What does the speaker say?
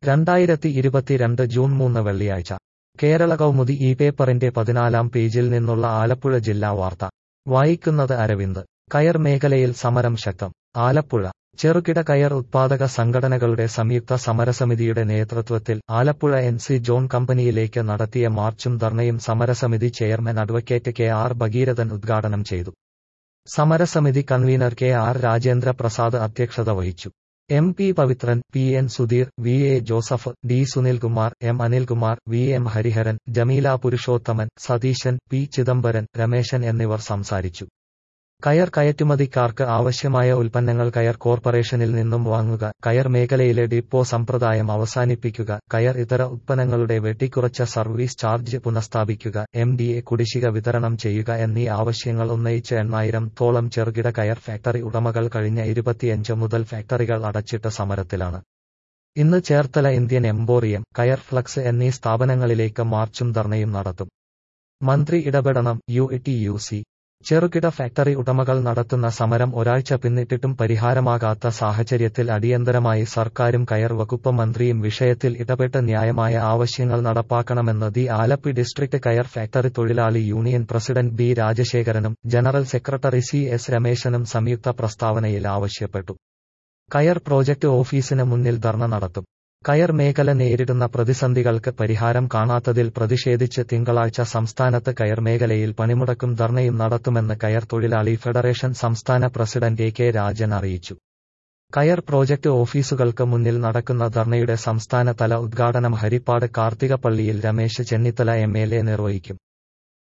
രണ്ടായിരത്തി ഇരുപത്തിരണ്ട് ജൂൺ മൂന്ന് വെള്ളിയാഴ്ച കേരള കൗമുദി ഈ പേപ്പറിന്റെ പതിനാലാം പേജിൽ നിന്നുള്ള ആലപ്പുഴ ജില്ലാ വാർത്ത വായിക്കുന്നത് അരവിന്ദ് കയർ മേഖലയിൽ സമരം ശക്തം ആലപ്പുഴ ചെറുകിട കയർ ഉത്പാദക സംഘടനകളുടെ സംയുക്ത സമരസമിതിയുടെ നേതൃത്വത്തിൽ ആലപ്പുഴ എൻ സി ജോൺ കമ്പനിയിലേക്ക് നടത്തിയ മാർച്ചും ധർണയും സമരസമിതി chairman advocate K R Bhageerathan ഉദ്ഘാടനം ചെയ്തു സമരസമിതി convener K R Rajendra Prasad അധ്യക്ഷത വഹിച്ചു M P Pavithran P N Sudheer V A Joseph D Sunilkumar M Anilkumar V M Hariharan Jameela Purushothaman Satheesan P Chidambaran Rameshan എന്നിവർ സംസാരിച്ചു കയർ കയറ്റുമതിക്കാർക്ക് ആവശ്യമായ ഉൽപ്പന്നങ്ങൾ കയർ കോർപ്പറേഷനിൽ നിന്നും വാങ്ങുക കയർ മേഖലയിലെ ഡിപ്പോ സമ്പ്രദായം അവസാനിപ്പിക്കുക കയർ ഇതര ഉൽപ്പന്നങ്ങളുടെ വെട്ടിക്കുറച്ച സർവീസ് ചാർജ് പുനഃസ്ഥാപിക്കുക എം ഡി എ കുടിശ്ശിക വിതരണം ചെയ്യുക എന്നീ ആവശ്യങ്ങൾ ഉന്നയിച്ച് എണ്ണായിരം തോളം ചെറുകിട കയർ ഫാക്ടറി ഉടമകൾ കഴിഞ്ഞ ഇരുപത്തിയഞ്ച് മുതൽ ഫാക്ടറികൾ അടച്ചിട്ട സമരത്തിലാണ് ഇന്ന് ചേർത്തല ഇന്ത്യൻ എംബോറിയം കയർ ഫ്ലക്സ് എന്നീ സ്ഥാപനങ്ങളിലേക്ക് മാർച്ചും ധർണയും നടത്തും മന്ത്രി ഇടപെടണം യു ടി യു സി ചെറുകിട ഫാക്ടറി ഉടമകൾ നടത്തുന്ന സമരം ഒരാഴ്ച പിന്നിട്ടിട്ടും പരിഹാരമാകാത്ത സാഹചര്യത്തിൽ അടിയന്തരമായി സർക്കാരും കയർ വകുപ്പ് മന്ത്രിയും വിഷയത്തിൽ ഇടപെട്ട് ന്യായമായ ആവശ്യങ്ങൾ നടപ്പാക്കണമെന്ന് ദി ആലപ്പി ഡിസ്ട്രിക്ട് കയർ ഫാക്ടറി തൊഴിലാളി യൂണിയൻ പ്രസിഡന്റ് ബി രാജശേഖരനും ജനറൽ സെക്രട്ടറി സി എസ് രമേശനും സംയുക്ത പ്രസ്താവനയിൽ ആവശ്യപ്പെട്ടു കയർ പ്രോജക്ട് ഓഫീസിന് മുന്നിൽ ധർണ നടത്തും കയർ മേഖല നേരിടുന്ന പ്രതിസന്ധികൾക്ക് പരിഹാരം കാണാത്തതിൽ പ്രതിഷേധിച്ച് തിങ്കളാഴ്ച സംസ്ഥാനത്ത് കയർ മേഖലയിൽ പണിമുടക്കും ധർണയും നടത്തുമെന്ന് കയർ തൊഴിലാളി ഫെഡറേഷൻ സംസ്ഥാന പ്രസിഡന്റ് എ കെ രാജൻ അറിയിച്ചു കയർ പ്രോജക്ട് ഓഫീസുകൾക്ക് മുന്നിൽ നടക്കുന്ന ധർണയുടെ സംസ്ഥാനതല ഉദ്ഘാടനം ഹരിപ്പാട് കാർത്തികപ്പള്ളിയിൽ Ramesh Chennithala M L A നിർവഹിക്കും